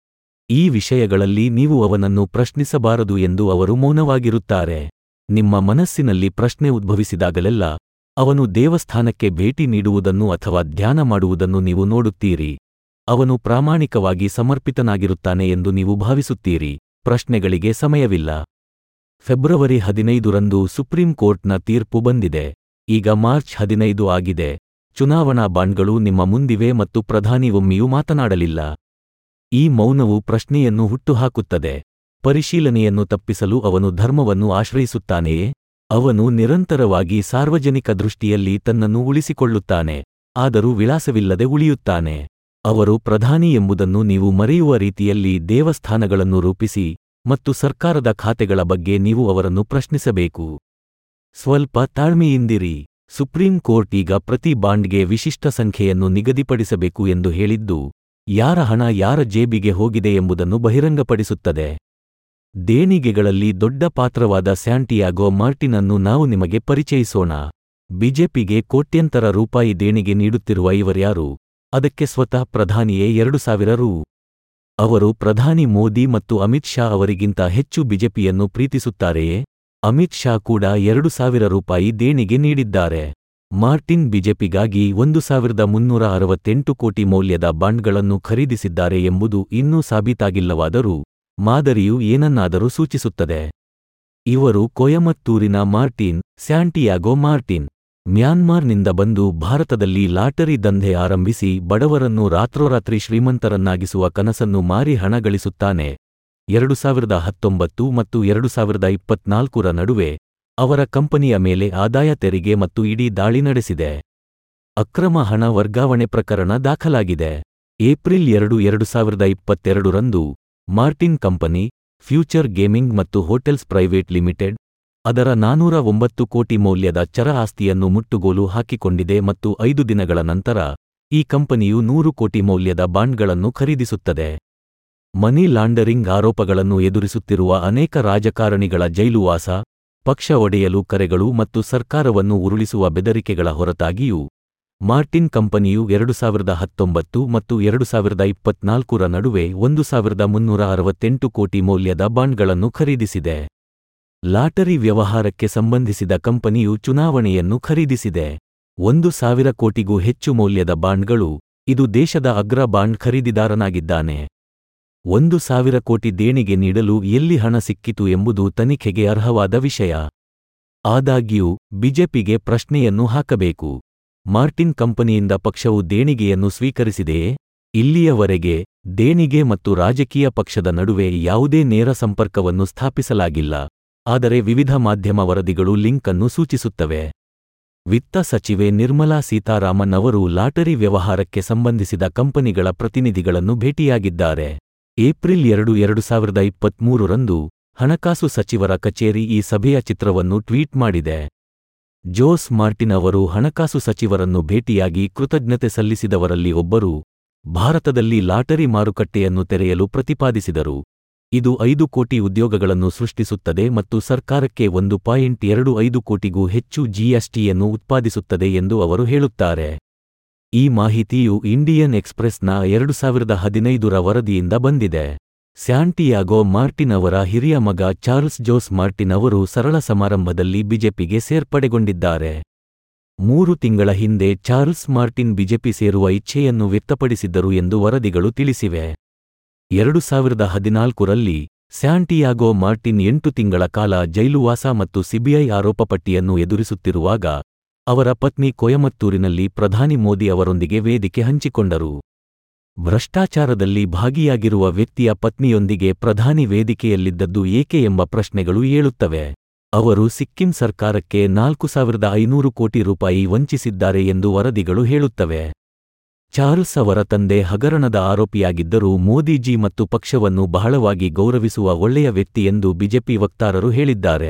ಈ ವಿಷಯಗಳಲ್ಲಿ ನೀವು ಅವನನ್ನು ಪ್ರಶ್ನಿಸಬಾರದು ಎಂದು ಅವರು ಮೌನವಾಗಿರುತ್ತಾರೆ ನಿಮ್ಮ ಮನಸ್ಸಿನಲ್ಲಿ ಪ್ರಶ್ನೆ ಉದ್ಭವಿಸಿದಾಗಲೆಲ್ಲ ಅವನು ದೇವಸ್ಥಾನಕ್ಕೆ ಭೇಟಿ ನೀಡುವುದನ್ನು ಅಥವಾ ಧ್ಯಾನ ಮಾಡುವುದನ್ನು ನೀವು ನೋಡುತ್ತೀರಿ ಅವನು ಪ್ರಾಮಾಣಿಕವಾಗಿ ಸಮರ್ಪಿತನಾಗಿರುತ್ತಾನೆ ಎಂದು ನೀವು ಭಾವಿಸುತ್ತೀರಿ ಪ್ರಶ್ನೆಗಳಿಗೆ ಸಮಯವಿಲ್ಲ ಫೆಬ್ರವರಿ ಹದಿನೈದರಂದು ಸುಪ್ರೀಂ ಕೋರ್ಟ್ನ ತೀರ್ಪು ಬಂದಿದೆ ಈಗ ಮಾರ್ಚ್ ಹದಿನೈದು ಆಗಿದೆ ಚುನಾವಣಾ ಬಾಂಡ್ಗಳು ನಿಮ್ಮ ಮುಂದಿವೆ ಮತ್ತು ಪ್ರಧಾನಿ ಒಮ್ಮೆಯೂ ಮಾತನಾಡಲಿಲ್ಲ ಈ ಮೌನವು ಪ್ರಶ್ನೆಯನ್ನು ಹುಟ್ಟುಹಾಕುತ್ತದೆ ಪರಿಶೀಲನೆಯನ್ನು ತಪ್ಪಿಸಲು ಅವನು ಧರ್ಮವನ್ನು ಆಶ್ರಯಿಸುತ್ತಾನೆಯೇ ಅವನು ನಿರಂತರವಾಗಿ ಸಾರ್ವಜನಿಕ ದೃಷ್ಟಿಯಲ್ಲಿ ತನ್ನನ್ನು ಉಳಿಸಿಕೊಳ್ಳುತ್ತಾನೆ ಆದರೂ ವಿಳಾಸವಿಲ್ಲದೆ ಉಳಿಯುತ್ತಾನೆ ಅವರು ಪ್ರಧಾನಿ ಎಂಬುದನ್ನು ನೀವು ಮರೆಯುವ ರೀತಿಯಲ್ಲಿ ದೇವಸ್ಥಾನಗಳನ್ನು ರೂಪಿಸಿ ಮತ್ತು ಸರ್ಕಾರದ ಖಾತೆಗಳ ಬಗ್ಗೆ ನೀವು ಅವರನ್ನು ಪ್ರಶ್ನಿಸಬೇಕು ಸ್ವಲ್ಪ ತಾಳ್ಮೆಯಿಂದಿರಿ ಸುಪ್ರೀಂ ಕೋರ್ಟ್ ಈಗ ಪ್ರತಿ ಬಾಂಡ್ಗೆ ವಿಶಿಷ್ಟ ಸಂಖ್ಯೆಯನ್ನು ನಿಗದಿಪಡಿಸಬೇಕು ಎಂದು ಹೇಳಿದ್ದು ಯಾರ ಹಣ ಯಾರ ಜೇಬಿಗೆ ಹೋಗಿದೆ ಎಂಬುದನ್ನು ಬಹಿರಂಗಪಡಿಸುತ್ತದೆ ದೇಣಿಗೆಗಳಲ್ಲಿ ದೊಡ್ಡ ಪಾತ್ರವಾದ ಸ್ಯಾಂಟಿಯಾಗೋ ಮಾರ್ಟಿನ್ ಅನ್ನು ನಾವು ನಿಮಗೆ ಪರಿಚಯಿಸೋಣ ಬಿಜೆಪಿಗೆ ಕೋಟ್ಯಂತರ ರೂಪಾಯಿ ದೇಣಿಗೆ ನೀಡುತ್ತಿರುವ ಇವರ್ಯಾರು ಅದಕ್ಕೆ ಸ್ವತಃ ಪ್ರಧಾನಿಯೇ ಎರಡು ಸಾವಿರ ರೂ ಅವರು ಪ್ರಧಾನಿ ಮೋದಿ ಮತ್ತು ಅಮಿತ್ ಶಾ ಅವರಿಗಿಂತ ಹೆಚ್ಚು ಬಿಜೆಪಿಯನ್ನು ಪ್ರೀತಿಸುತ್ತಾರೆಯೇ ಅಮಿತ್ ಶಾ ಕೂಡ ಎರಡು ಸಾವಿರ ರೂಪಾಯಿ ದೇಣಿಗೆ ನೀಡಿದ್ದಾರೆ ಮಾರ್ಟಿನ್ ಬಿಜೆಪಿಗಾಗಿ ಒಂದು ಸಾವಿರದ ಮುನ್ನೂರ ಅರವತ್ತೆಂಟು ಕೋಟಿ ಮೌಲ್ಯದ ಬಾಂಡ್ಗಳನ್ನು ಖರೀದಿಸಿದ್ದಾರೆ ಎಂಬುದು ಇನ್ನೂ ಸಾಬೀತಾಗಿಲ್ಲವಾದರೂ ಮಾದರಿಯು ಏನನ್ನಾದರೂ ಸೂಚಿಸುತ್ತದೆ ಇವರು ಕೊಯಮತ್ತೂರಿನ ಮಾರ್ಟಿನ್ ಸ್ಯಾಂಟಿಯಾಗೋ ಮಾರ್ಟಿನ್ ಮ್ಯಾನ್ಮಾರ್ನಿಂದ ಬಂದು ಭಾರತದಲ್ಲಿ ಲಾಟರಿ ದಂಧೆ ಆರಂಭಿಸಿ ಬಡವರನ್ನು ರಾತ್ರೋರಾತ್ರಿ ಶ್ರೀಮಂತರನ್ನಾಗಿಸುವ ಕನಸನ್ನು ಮಾರಿ ಹಣ ಗಳಿಸುತ್ತಾನೆ ಎರಡು ಸಾವಿರದ ಹತ್ತೊಂಬತ್ತು ಮತ್ತು ಎರಡು ಸಾವಿರದ ಇಪ್ಪತ್ನಾಲ್ಕರ ನಡುವೆ ಅವರ ಕಂಪನಿಯ ಮೇಲೆ ಆದಾಯ ತೆರಿಗೆ ಮತ್ತು ಇಡೀ ದಾಳಿ ನಡೆಸಿದೆ ಅಕ್ರಮ ಹಣ ವರ್ಗಾವಣೆ ಪ್ರಕರಣ ದಾಖಲಾಗಿದೆ ಏಪ್ರಿಲ್ ಎರಡು ಎರಡು ಸಾವಿರದ ಇಪ್ಪತ್ತೆರಡರಂದು ಮಾರ್ಟಿನ್ ಕಂಪನಿ ಫ್ಯೂಚರ್ ಗೇಮಿಂಗ್ ಮತ್ತು ಹೋಟೆಲ್ಸ್ ಪ್ರೈವೇಟ್ ಲಿಮಿಟೆಡ್ ಅದರ ನಾನೂರ ಒಂಬತ್ತು ಕೋಟಿ ಮೌಲ್ಯದ ಚರ ಆಸ್ತಿಯನ್ನು ಮುಟ್ಟುಗೋಲು ಹಾಕಿಕೊಂಡಿದೆ ಮತ್ತು ಐದು ದಿನಗಳ ನಂತರ ಈ ಕಂಪನಿಯು ನೂರು ಕೋಟಿ ಮೌಲ್ಯದ ಬಾಂಡ್ಗಳನ್ನು ಖರೀದಿಸುತ್ತದೆ ಮನಿ ಲಾಂಡರಿಂಗ್ ಆರೋಪಗಳನ್ನು ಎದುರಿಸುತ್ತಿರುವ ಅನೇಕ ರಾಜಕಾರಣಿಗಳ ಜೈಲುವಾಸ ಪಕ್ಷ ಒಡೆಯಲು ಕರೆಗಳು ಮತ್ತು ಸರ್ಕಾರವನ್ನು ಉರುಳಿಸುವ ಬೆದರಿಕೆಗಳ ಹೊರತಾಗಿಯೂ ಮಾರ್ಟಿನ್ ಕಂಪನಿಯು ಎರಡು ಸಾವಿರದ ಹತ್ತೊಂಬತ್ತು ಮತ್ತು ಎರಡು ಸಾವಿರದ ಇಪ್ಪತ್ನಾಲ್ಕರ ನಡುವೆ ಒಂದು ಸಾವಿರದ ಮುನ್ನೂರ ಅರವತ್ತೆಂಟು ಕೋಟಿ ಮೌಲ್ಯದ ಬಾಂಡ್ಗಳನ್ನು ಖರೀದಿಸಿದೆ ಲಾಟರಿ ವ್ಯವಹಾರಕ್ಕೆ ಸಂಬಂಧಿಸಿದ ಕಂಪನಿಯು ಚುನಾವಣೆಯನ್ನು ಖರೀದಿಸಿದೆ ಒಂದು ಸಾವಿರ ಕೋಟಿಗೂ ಹೆಚ್ಚು ಮೌಲ್ಯದ ಬಾಂಡ್ಗಳು ಇದು ದೇಶದ ಅಗ್ರ ಬಾಂಡ್ ಖರೀದಿದಾರನಾಗಿದ್ದಾನೆ ಒಂದು ಸಾವಿರ ಕೋಟಿ ದೇಣಿಗೆ ನೀಡಲು ಎಲ್ಲಿ ಹಣ ಸಿಕ್ಕಿತು ಎಂಬುದು ತನಿಖೆಗೆ ಅರ್ಹವಾದ ವಿಷಯ ಆದಾಗ್ಯೂ ಬಿಜೆಪಿಗೆ ಪ್ರಶ್ನೆಯನ್ನು ಹಾಕಬೇಕು ಮಾರ್ಟಿನ್ ಕಂಪನಿಯಿಂದ ಪಕ್ಷವು ದೇಣಿಗೆಯನ್ನು ಸ್ವೀಕರಿಸಿದೆಯೇ ಇಲ್ಲಿಯವರೆಗೆ ದೇಣಿಗೆ ಮತ್ತು ರಾಜಕೀಯ ಪಕ್ಷದ ನಡುವೆ ಯಾವುದೇ ನೇರ ಸಂಪರ್ಕವನ್ನು ಸ್ಥಾಪಿಸಲಾಗಿಲ್ಲ ಆದರೆ ವಿವಿಧ ಮಾಧ್ಯಮ ವರದಿಗಳು ಲಿಂಕ್ ಅನ್ನು ಸೂಚಿಸುತ್ತವೆ ವಿತ್ತ ಸಚಿವೆ ನಿರ್ಮಲಾ ಸೀತಾರಾಮನ್ ಅವರು ಲಾಟರಿ ವ್ಯವಹಾರಕ್ಕೆ ಸಂಬಂಧಿಸಿದ ಕಂಪನಿಗಳ ಪ್ರತಿನಿಧಿಗಳನ್ನು ಭೇಟಿಯಾಗಿದ್ದಾರೆ ಏಪ್ರಿಲ್ ಎರಡು ಎರಡು ಸಾವಿರದ ಇಪ್ಪತ್ಮೂರರಂದು ಹಣಕಾಸು ಸಚಿವರ ಕಚೇರಿ ಈ ಸಭೆಯ ಚಿತ್ರವನ್ನು ಟ್ವೀಟ್ ಮಾಡಿದೆ ಜೋಸ್ ಮಾರ್ಟಿನ್ ಅವರು ಹಣಕಾಸು ಸಚಿವರನ್ನು ಭೇಟಿಯಾಗಿ ಕೃತಜ್ಞತೆ ಸಲ್ಲಿಸಿದವರಲ್ಲಿ ಒಬ್ಬರು ಭಾರತದಲ್ಲಿ ಲಾಟರಿ ಮಾರುಕಟ್ಟೆಯನ್ನು ತೆರೆಯಲು ಪ್ರತಿಪಾದಿಸಿದರು ಇದು ಐದು ಕೋಟಿ ಉದ್ಯೋಗಗಳನ್ನು ಸೃಷ್ಟಿಸುತ್ತದೆ ಮತ್ತು ಸರ್ಕಾರಕ್ಕೆ ಒಂದು ಪಾಯಿಂಟ್ ಎರಡು ಐದು ಕೋಟಿಗೂ ಹೆಚ್ಚು ಜಿಎಸ್ಟಿಯನ್ನು ಉತ್ಪಾದಿಸುತ್ತದೆ ಎಂದು ಅವರು ಹೇಳುತ್ತಾರೆ ಈ ಮಾಹಿತಿಯು ಇಂಡಿಯನ್ ಎಕ್ಸ್‌ಪ್ರೆಸ್‌ನ ಎರಡು ಸಾವಿರದ ಹದಿನೈದರ ವರದಿಯಿಂದ ಬಂದಿದೆ ಸ್ಯಾಂಟಿಯಾಗೋ ಮಾರ್ಟಿನ್ ಅವರ ಹಿರಿಯ ಮಗ ಚಾರ್ಲ್ಸ್ ಜೋಸ್ ಮಾರ್ಟಿನ್ ಅವರು ಸರಳ ಸಮಾರಂಭದಲ್ಲಿ ಬಿಜೆಪಿಗೆ ಸೇರ್ಪಡೆಗೊಂಡಿದ್ದಾರೆ ಮೂರು ತಿಂಗಳ ಹಿಂದೆ ಚಾರ್ಲ್ಸ್ ಮಾರ್ಟಿನ್ ಬಿಜೆಪಿ ಸೇರುವ ಇಚ್ಛೆಯನ್ನು ವ್ಯಕ್ತಪಡಿಸಿದ್ದರು ಎಂದು ವರದಿಗಳು ತಿಳಿಸಿವೆ ಎರಡು ಸಾವಿರದ ಹದಿನಾಲ್ಕರಲ್ಲಿ ಸ್ಯಾಂಟಿಯಾಗೋ ಮಾರ್ಟಿನ್ ಎಂಟು ತಿಂಗಳ ಕಾಲ ಜೈಲುವಾಸ ಮತ್ತು ಸಿಬಿಐ ಆರೋಪಪಟ್ಟಿಯನ್ನು ಎದುರಿಸುತ್ತಿರುವಾಗ ಅವರ ಪತ್ನಿ ಕೊಯಮತ್ತೂರಿನಲ್ಲಿ ಪ್ರಧಾನಿ ಮೋದಿ ಅವರೊಂದಿಗೆ ವೇದಿಕೆ ಹಂಚಿಕೊಂಡರು ಭ್ರಷ್ಟಾಚಾರದಲ್ಲಿ ಭಾಗಿಯಾಗಿರುವ ವ್ಯಕ್ತಿಯ ಪತ್ನಿಯೊಂದಿಗೆ ಪ್ರಧಾನಿ ವೇದಿಕೆಯಲ್ಲಿದ್ದದ್ದು ಏಕೆ ಎಂಬ ಪ್ರಶ್ನೆಗಳು ಏಳುತ್ತವೆ ಅವರು ಸಿಕ್ಕಿಂ ಸರ್ಕಾರಕ್ಕೆ ನಾಲ್ಕು ಸಾವಿರದ ಐನೂರು ಕೋಟಿ ರೂಪಾಯಿ ವಂಚಿಸಿದ್ದಾರೆ ಎಂದು ವರದಿಗಳು ಹೇಳುತ್ತವೆ ಚಾರ್ಲ್ಸ್ ಅವರ ತಂದೆ ಹಗರಣದ ಆರೋಪಿಯಾಗಿದ್ದರೂ ಮೋದಿಜಿ ಮತ್ತು ಪಕ್ಷವನ್ನು ಬಹಳವಾಗಿ ಗೌರವಿಸುವ ಒಳ್ಳೆಯ ವ್ಯಕ್ತಿ ಎಂದು ಬಿಜೆಪಿ ವಕ್ತಾರರು ಹೇಳಿದ್ದಾರೆ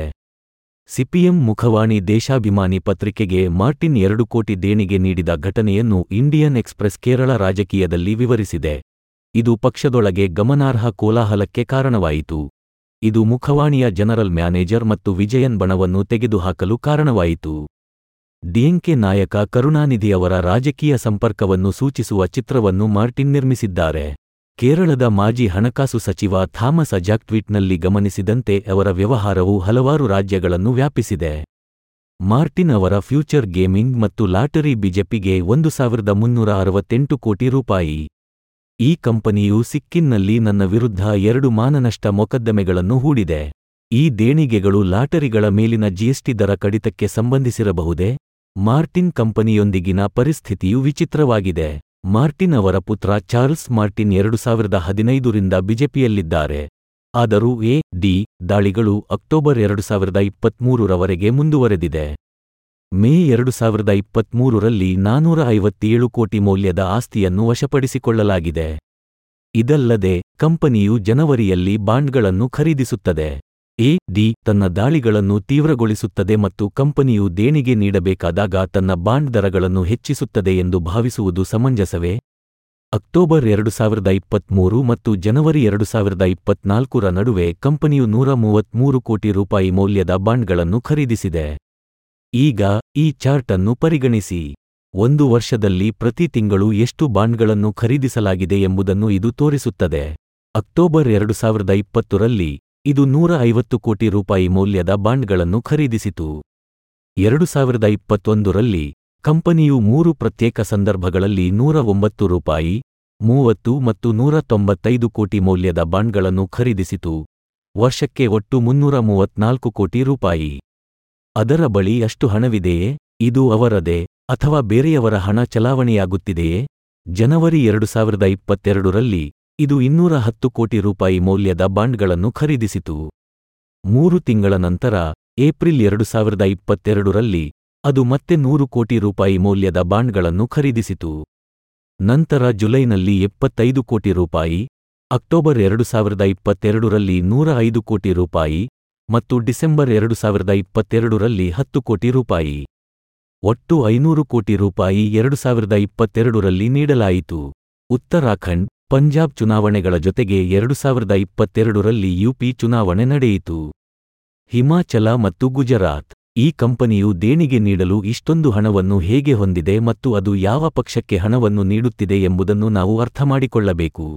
ಸಿಪಿಎಂ ಮುಖವಾಣಿ ದೇಶಾಭಿಮಾನಿ ಪತ್ರಿಕೆಗೆ ಮಾರ್ಟಿನ್ ಎರಡು ಕೋಟಿ ದೇಣಿಗೆ ನೀಡಿದ ಘಟನೆಯನ್ನು ಇಂಡಿಯನ್ ಎಕ್ಸ್‌ಪ್ರೆಸ್ ಕೇರಳ ರಾಜಕೀಯದಲ್ಲಿ ವಿವರಿಸಿದೆ ಇದು ಪಕ್ಷದೊಳಗೆ ಗಮನಾರ್ಹ ಕೋಲಾಹಲಕ್ಕೆ ಕಾರಣವಾಯಿತು ಇದು ಮುಖವಾಣಿಯ ಜನರಲ್ ಮ್ಯಾನೇಜರ್ ಮತ್ತು ವಿಜಯನ್ ಬಣವನ್ನು ತೆಗೆದುಹಾಕಲು ಕಾರಣವಾಯಿತು ಡಿಎಂಕೆ ನಾಯಕ ಕರುಣಾನಿಧಿಯವರ ರಾಜಕೀಯ ಸಂಪರ್ಕವನ್ನು ಸೂಚಿಸುವ ಚಿತ್ರವನ್ನು ಮಾರ್ಟಿನ್ ನಿರ್ಮಿಸಿದ್ದಾರೆ ಕೇರಳದ ಮಾಜಿ ಹಣಕಾಸು ಸಚಿವ ಥಾಮಸ್ ಅಜಾಕ್ ಟ್ವೀಟ್ನಲ್ಲಿ ಗಮನಿಸಿದಂತೆ ಅವರ ವ್ಯವಹಾರವು ಹಲವಾರು ರಾಜ್ಯಗಳನ್ನು ವ್ಯಾಪಿಸಿದೆ ಮಾರ್ಟಿನ್ ಅವರ ಫ್ಯೂಚರ್ ಗೇಮಿಂಗ್ ಮತ್ತು ಲಾಟರಿ ಬಿಜೆಪಿಗೆ ಒಂದು ಸಾವಿರದ ಮುನ್ನೂರ ಅರವತ್ತೆಂಟು ಕೋಟಿ ರೂಪಾಯಿ ಈ ಕಂಪನಿಯು ಸಿಕ್ಕಿಂನಲ್ಲಿ ನನ್ನ ವಿರುದ್ಧ ಎರಡು ಮಾನನಷ್ಟ ಮೊಕದ್ದಮೆಗಳನ್ನು ಹೂಡಿದೆ ಈ ದೇಣಿಗೆಗಳು ಲಾಟರಿಗಳ ಮೇಲಿನ ಜಿಎಸ್ಟಿ ದರ ಕಡಿತಕ್ಕೆ ಸಂಬಂಧಿಸಿರಬಹುದೇ ಮಾರ್ಟಿನ್ ಕಂಪನಿಯೊಂದಿಗಿನ ಪರಿಸ್ಥಿತಿಯು ವಿಚಿತ್ರವಾಗಿದೆ ಮಾರ್ಟಿನ್ ಅವರ ಪುತ್ರ ಚಾರ್ಲ್ಸ್ ಮಾರ್ಟಿನ್ ಎರಡು ಸಾವಿರದ ಹದಿನೈದರಿಂದ ಬಿಜೆಪಿಯಲ್ಲಿದ್ದಾರೆ ಆದರೂ ಎ ಡಿ ದಾಳಿಗಳು ಅಕ್ಟೋಬರ್ ಎರಡು ಸಾವಿರದ ಇಪ್ಪತ್ಮೂರರವರೆಗೆ ಮುಂದುವರೆದಿದೆ ಮೇ ಎರಡು ಸಾವಿರದ ಇಪ್ಪತ್ಮೂರರಲ್ಲಿ ನಾನೂರ ಐವತ್ತೇಳು ಕೋಟಿ ಮೌಲ್ಯದ ಆಸ್ತಿಯನ್ನು ವಶಪಡಿಸಿಕೊಳ್ಳಲಾಗಿದೆ ಇದಲ್ಲದೆ ಕಂಪನಿಯು ಜನವರಿಯಲ್ಲಿ ಬಾಂಡ್ಗಳನ್ನು ಖರೀದಿಸುತ್ತದೆ ಎ ಡಿ ತನ್ನ ದಾಳಿಗಳನ್ನು ತೀವ್ರಗೊಳಿಸುತ್ತದೆ ಮತ್ತು ಕಂಪನಿಯು ದೇಣಿಗೆ ನೀಡಬೇಕಾದಾಗ ತನ್ನ ಬಾಂಡ್ ದರಗಳನ್ನು ಹೆಚ್ಚಿಸುತ್ತದೆ ಎಂದು ಭಾವಿಸುವುದು ಸಮಂಜಸವೇ ಅಕ್ಟೋಬರ್ ಎರಡು ಸಾವಿರದ ಇಪ್ಪತ್ಮೂರು ಮತ್ತು ಜನವರಿ ಎರಡು ಸಾವಿರದ ಇಪ್ಪತ್ನಾಲ್ಕರ ನಡುವೆ ಕಂಪನಿಯು ನೂರ ಮೂವತ್ಮೂರು ಕೋಟಿ ರೂಪಾಯಿ ಮೌಲ್ಯದ ಬಾಂಡ್ಗಳನ್ನು ಖರೀದಿಸಿದೆ ಈಗ ಈ ಚಾರ್ಟ್ ಅನ್ನು ಪರಿಗಣಿಸಿ ಒಂದು ವರ್ಷದಲ್ಲಿ ಪ್ರತಿ ತಿಂಗಳು ಎಷ್ಟು ಬಾಂಡ್ಗಳನ್ನು ಖರೀದಿಸಲಾಗಿದೆ ಎಂಬುದನ್ನು ಇದು ತೋರಿಸುತ್ತದೆ ಅಕ್ಟೋಬರ್ ಎರಡು ಸಾವಿರದ ಇಪ್ಪತ್ತರಲ್ಲಿ ಇದು ನೂರ ಐವತ್ತು ಕೋಟಿ ರೂಪಾಯಿ ಮೌಲ್ಯದ ಬಾಂಡ್ಗಳನ್ನು ಖರೀದಿಸಿತು ಎರಡು ಸಾವಿರದ ಇಪ್ಪತ್ತೊಂದರಲ್ಲಿ ಕಂಪನಿಯು ಮೂರು ಪ್ರತ್ಯೇಕ ಸಂದರ್ಭಗಳಲ್ಲಿ ನೂರ ಒಂಬತ್ತು ರೂಪಾಯಿ ಮೂವತ್ತು ಮತ್ತು ನೂರ ತೊಂಬತ್ತೈದು ಕೋಟಿ ಮೌಲ್ಯದ ಬಾಂಡ್ಗಳನ್ನು ಖರೀದಿಸಿತು ವರ್ಷಕ್ಕೆ ಒಟ್ಟು ಮುನ್ನೂರ ಮೂವತ್ನಾಲ್ಕು ಕೋಟಿ ರೂಪಾಯಿ ಅದರ ಬಳಿ ಅಷ್ಟು ಹಣವಿದೆಯೇ ಇದು ಅವರದೇ ಅಥವಾ ಬೇರೆಯವರ ಹಣ ಚಲಾವಣೆಯಾಗುತ್ತಿದೆಯೇ ಜನವರಿ ಎರಡು ಸಾವಿರದ ಇಪ್ಪತ್ತೆರಡರಲ್ಲಿ ಇದು ಇನ್ನೂರ ಹತ್ತು ಕೋಟಿ ರೂಪಾಯಿ ಮೌಲ್ಯದ ಬಾಂಡ್ಗಳನ್ನು ಖರೀದಿಸಿತು ಮೂರು ತಿಂಗಳ ನಂತರ ಏಪ್ರಿಲ್ ಎರಡು ಸಾವಿರದ ಇಪ್ಪತ್ತೆರಡರಲ್ಲಿ ಅದು ಮತ್ತೆ ನೂರು ಕೋಟಿ ರೂಪಾಯಿ ಮೌಲ್ಯದ ಬಾಂಡ್ಗಳನ್ನು ಖರೀದಿಸಿತು ನಂತರ ಜುಲೈನಲ್ಲಿ ಎಪ್ಪತ್ತೈದು ಕೋಟಿ ರೂಪಾಯಿ ಅಕ್ಟೋಬರ್ ಎರಡು ಸಾವಿರದ ಇಪ್ಪತ್ತೆರಡರಲ್ಲಿ ನೂರ ಐದು ಕೋಟಿ ರೂಪಾಯಿ ಮತ್ತು ಡಿಸೆಂಬರ್ ಎರಡು ಸಾವಿರದ ಇಪ್ಪತ್ತೆರಡರಲ್ಲಿ ಹತ್ತು ಕೋಟಿ ರೂಪಾಯಿ ಒಟ್ಟು ಐನೂರು ಕೋಟಿ ರೂಪಾಯಿ ಎರಡು ಸಾವಿರದ ಇಪ್ಪತ್ತೆರಡರಲ್ಲಿ ನೀಡಲಾಯಿತು ಉತ್ತರಾಖಂಡ್ ಪಂಜಾಬ್ ಚುನಾವಣೆಗಳ ಜೊತೆಗೆ ಎರಡು ಸಾವಿರದ ಇಪ್ಪತ್ತೆರಡರಲ್ಲಿ ಯುಪಿ ಚುನಾವಣೆ ನಡೆಯಿತು ಹಿಮಾಚಲ ಮತ್ತು ಗುಜರಾತ್ ಈ ಕಂಪನಿಯು ದೇಣಿಗೆ ನೀಡಲು ಇಷ್ಟೊಂದು ಹಣವನ್ನು ಹೇಗೆ ಹೊಂದಿದೆ ಮತ್ತು ಅದು ಯಾವ ಪಕ್ಷಕ್ಕೆ ಹಣವನ್ನು ನೀಡುತ್ತಿದೆ ಎಂಬುದನ್ನು ನಾವು ಅರ್ಥಮಾಡಿಕೊಳ್ಳಬೇಕು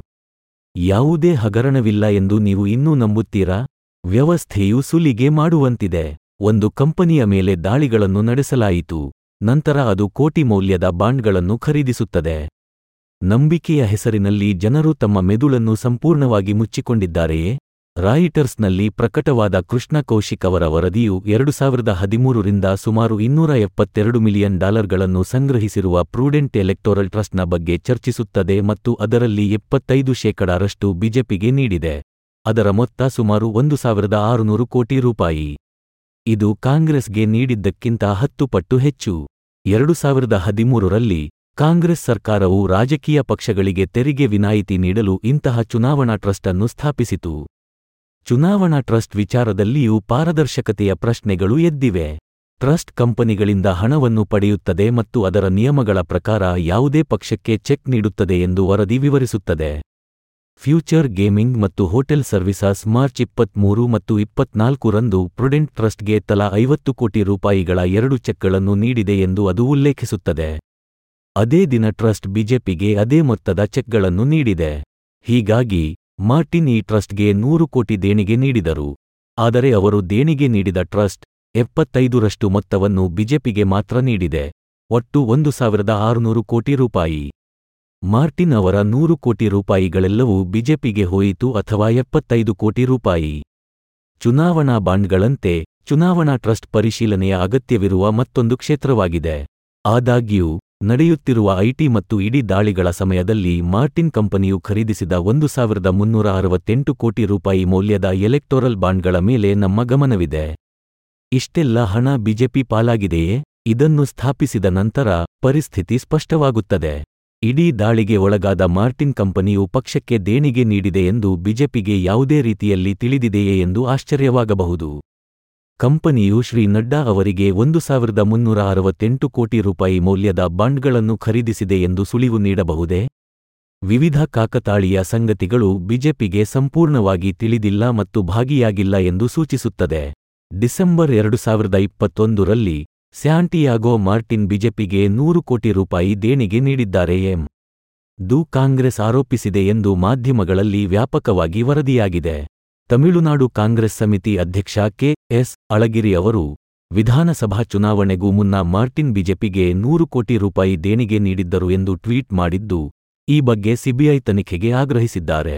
ಯಾವುದೇ ಹಗರಣವಿಲ್ಲ ಎಂದು ನೀವು ಇನ್ನೂ ನಂಬುತ್ತೀರಾ ವ್ಯವಸ್ಥೆಯು ಸುಲಿಗೆ ಮಾಡುವಂತಿದೆ ಒಂದು ಕಂಪನಿಯ ಮೇಲೆ ದಾಳಿಗಳನ್ನು ನಡೆಸಲಾಯಿತು ನಂತರ ಅದು ಕೋಟಿ ಮೌಲ್ಯದ ಬಾಂಡ್ಗಳನ್ನು ಖರೀದಿಸುತ್ತದೆ ನಂಬಿಕೆಯ ಹೆಸರಿನಲ್ಲಿ ಜನರು ತಮ್ಮ ಮೆದುಳನ್ನು ಸಂಪೂರ್ಣವಾಗಿ ಮುಚ್ಚಿಕೊಂಡಿದ್ದಾರೆಯೇ ರಾಯಿಟರ್ಸ್ನಲ್ಲಿ ಪ್ರಕಟವಾದ ಕೃಷ್ಣ ಕೌಶಿಕ್ ಅವರ ವರದಿಯು ಎರಡು ಸಾವಿರದ ಹದಿಮೂರರಿಂದ ಸುಮಾರು ಇನ್ನೂರ ಎಪ್ಪತ್ತೆರಡು ಮಿಲಿಯನ್ ಡಾಲರ್ಗಳನ್ನು ಸಂಗ್ರಹಿಸಿರುವ ಪ್ರೂಡೆಂಟ್ ಎಲೆಕ್ಟೋರಲ್ ಟ್ರಸ್ಟ್ನ ಬಗ್ಗೆ ಚರ್ಚಿಸುತ್ತದೆ ಮತ್ತು ಅದರಲ್ಲಿ ಎಪ್ಪತ್ತೈದು ಶೇಕಡಾರಷ್ಟು ಬಿಜೆಪಿಗೆ ನೀಡಿದೆ ಅದರ ಮೊತ್ತ ಸುಮಾರು ಒಂದು ಸಾವಿರದ ಆರುನೂರು ಕೋಟಿ ರೂಪಾಯಿ ಇದು ಕಾಂಗ್ರೆಸ್ಗೆ ನೀಡಿದ್ದಕ್ಕಿಂತ ಹತ್ತು ಪಟ್ಟು ಹೆಚ್ಚು ಎರಡು ಸಾವಿರದ ಹದಿಮೂರರಲ್ಲಿ ಕಾಂಗ್ರೆಸ್ ಸರ್ಕಾರವು ರಾಜಕೀಯ ಪಕ್ಷಗಳಿಗೆ ತೆರಿಗೆ ವಿನಾಯಿತಿ ನೀಡಲು ಇಂತಹ ಚುನಾವಣಾ ಟ್ರಸ್ಟ್ ಅನ್ನು ಸ್ಥಾಪಿಸಿತು ಚುನಾವಣಾ ಟ್ರಸ್ಟ್ ವಿಚಾರದಲ್ಲಿಯೂ ಪಾರದರ್ಶಕತೆಯ ಪ್ರಶ್ನೆಗಳು ಎದ್ದಿವೆ ಟ್ರಸ್ಟ್ ಕಂಪನಿಗಳಿಂದ ಹಣವನ್ನು ಪಡೆಯುತ್ತದೆ ಮತ್ತು ಅದರ ನಿಯಮಗಳ ಪ್ರಕಾರ ಯಾವುದೇ ಪಕ್ಷಕ್ಕೆ ಚೆಕ್ ನೀಡುತ್ತದೆ ಎಂದು ವರದಿ ವಿವರಿಸುತ್ತದೆ ಫ್ಯೂಚರ್ ಗೇಮಿಂಗ್ ಮತ್ತು ಹೋಟೆಲ್ ಸರ್ವಿಸಸ್ ಮಾರ್ಚ್ ಇಪ್ಪತ್ಮೂರು ಮತ್ತು ಇಪ್ಪತ್ನಾಲ್ಕು ರಂದು ಪ್ರುಡೆಂಟ್ ಟ್ರಸ್ಟ್ಗೆ ತಲಾ ಐವತ್ತು ಕೋಟಿ ರೂಪಾಯಿಗಳ ಎರಡು ಚೆಕ್ಗಳನ್ನು ನೀಡಿದೆ ಎಂದು ಅದು ಉಲ್ಲೇಖಿಸುತ್ತದೆ ಅದೇ ದಿನ ಟ್ರಸ್ಟ್ ಬಿಜೆಪಿಗೆ ಅದೇ ಮೊತ್ತದ ಚೆಕ್ಗಳನ್ನು ನೀಡಿದೆ ಹೀಗಾಗಿ ಮಾರ್ಟಿನ್ ಈ ಟ್ರಸ್ಟ್ಗೆ ನೂರು ಕೋಟಿ ದೇಣಿಗೆ ನೀಡಿದರು ಆದರೆ ಅವರು ದೇಣಿಗೆ ನೀಡಿದ ಟ್ರಸ್ಟ್ ಎಪ್ಪತ್ತೈದರಷ್ಟು ಮೊತ್ತವನ್ನು ಬಿಜೆಪಿಗೆ ಮಾತ್ರ ನೀಡಿದೆ ಒಟ್ಟು ಒಂದು ಸಾವಿರದ ಆರುನೂರು ಕೋಟಿ ರೂಪಾಯಿ ಮಾರ್ಟಿನ್ ಅವರ ನೂರು ಕೋಟಿ ರೂಪಾಯಿಗಳೆಲ್ಲವೂ ಬಿಜೆಪಿಗೆ ಹೋಯಿತು ಅಥವಾ ಎಪ್ಪತ್ತೈದು ಕೋಟಿ ರೂಪಾಯಿ ಚುನಾವಣಾ ಬಾಂಡ್ಗಳಂತೆ ಚುನಾವಣಾ ಟ್ರಸ್ಟ್ ಪರಿಶೀಲನೆಯ ಅಗತ್ಯವಿರುವ ಮತ್ತೊಂದು ಕ್ಷೇತ್ರವಾಗಿದೆ ಆದಾಗ್ಯೂ ನಡೆಯುತ್ತಿರುವ ಐಟಿ ಮತ್ತು ಇಡಿ ದಾಳಿಗಳ ಸಮಯದಲ್ಲಿ ಮಾರ್ಟಿನ್ ಕಂಪನಿಯು ಖರೀದಿಸಿದ ಒಂದು ಸಾವಿರದ ಮುನ್ನೂರ ಅರವತ್ತೆಂಟು ಕೋಟಿ ರೂಪಾಯಿ ಮೌಲ್ಯದ ಎಲೆಕ್ಟೋರಲ್ ಬಾಂಡ್ಗಳ ಮೇಲೆ ನಮ್ಮ ಗಮನವಿದೆ ಇಷ್ಟೆಲ್ಲ ಹಣ ಬಿಜೆಪಿ ಪಾಲಾಗಿದೆಯೇ ಇದನ್ನು ಸ್ಥಾಪಿಸಿದ ನಂತರ ಪರಿಸ್ಥಿತಿ ಸ್ಪಷ್ಟವಾಗುತ್ತದೆ ಇಡೀ ದಾಳಿಗೆ ಒಳಗಾದ ಮಾರ್ಟಿನ್ ಕಂಪನಿಯು ಪಕ್ಷಕ್ಕೆ ದೇಣಿಗೆ ನೀಡಿದೆ ಎಂದು ಬಿಜೆಪಿಗೆ ಯಾವುದೇ ರೀತಿಯಲ್ಲಿ ತಿಳಿದಿದೆಯೇ ಎಂದು ಆಶ್ಚರ್ಯವಾಗಬಹುದು ಕಂಪನಿಯು ಶ್ರೀ ನಡ್ಡಾ ಅವರಿಗೆ ಒಂದು ಸಾವಿರದ ಮುನ್ನೂರ ಅರವತ್ತೆಂಟು ಕೋಟಿ ರೂಪಾಯಿ ಮೌಲ್ಯದ ಬಾಂಡ್ಗಳನ್ನು ಖರೀದಿಸಿದೆ ಎಂದು ಸುಳಿವು ನೀಡಬಹುದೇ ವಿವಿಧ ಕಾಕತಾಳೀಯ ಸಂಗತಿಗಳು ಬಿಜೆಪಿಗೆ ಸಂಪೂರ್ಣವಾಗಿ ತಿಳಿದಿಲ್ಲ ಮತ್ತು ಭಾಗಿಯಾಗಿಲ್ಲ ಎಂದು ಸೂಚಿಸುತ್ತದೆ ಡಿಸೆಂಬರ್ ಎರಡು ಸಾವಿರದ ಇಪ್ಪತ್ತೊಂದರಲ್ಲಿ ಸ್ಯಾಂಟಿಯಾಗೋ ಮಾರ್ಟಿನ್ ಬಿಜೆಪಿಗೆ ನೂರು ಕೋಟಿ ರೂಪಾಯಿ ದೇಣಿಗೆ ನೀಡಿದ್ದಾರೆ ಎಂ ದು ಕಾಂಗ್ರೆಸ್ ಆರೋಪಿಸಿದೆ ಎಂದು ಮಾಧ್ಯಮಗಳಲ್ಲಿ ವ್ಯಾಪಕವಾಗಿ ವರದಿಯಾಗಿದೆ ತಮಿಳುನಾಡು ಕಾಂಗ್ರೆಸ್ ಸಮಿತಿ ಅಧ್ಯಕ್ಷ ಕೆ ಎಸ್ ಅಳಗಿರಿ ಅವರು ವಿಧಾನಸಭಾ ಚುನಾವಣೆಗೂ ಮುನ್ನ ಮಾರ್ಟಿನ್ ಬಿಜೆಪಿಗೆ ನೂರು ಕೋಟಿ ರೂಪಾಯಿ ದೇಣಿಗೆ ನೀಡಿದ್ದರು ಎಂದು ಟ್ವೀಟ್ ಮಾಡಿದ್ದು ಈ ಬಗ್ಗೆ ಸಿಬಿಐ ತನಿಖೆಗೆ ಆಗ್ರಹಿಸಿದ್ದಾರೆ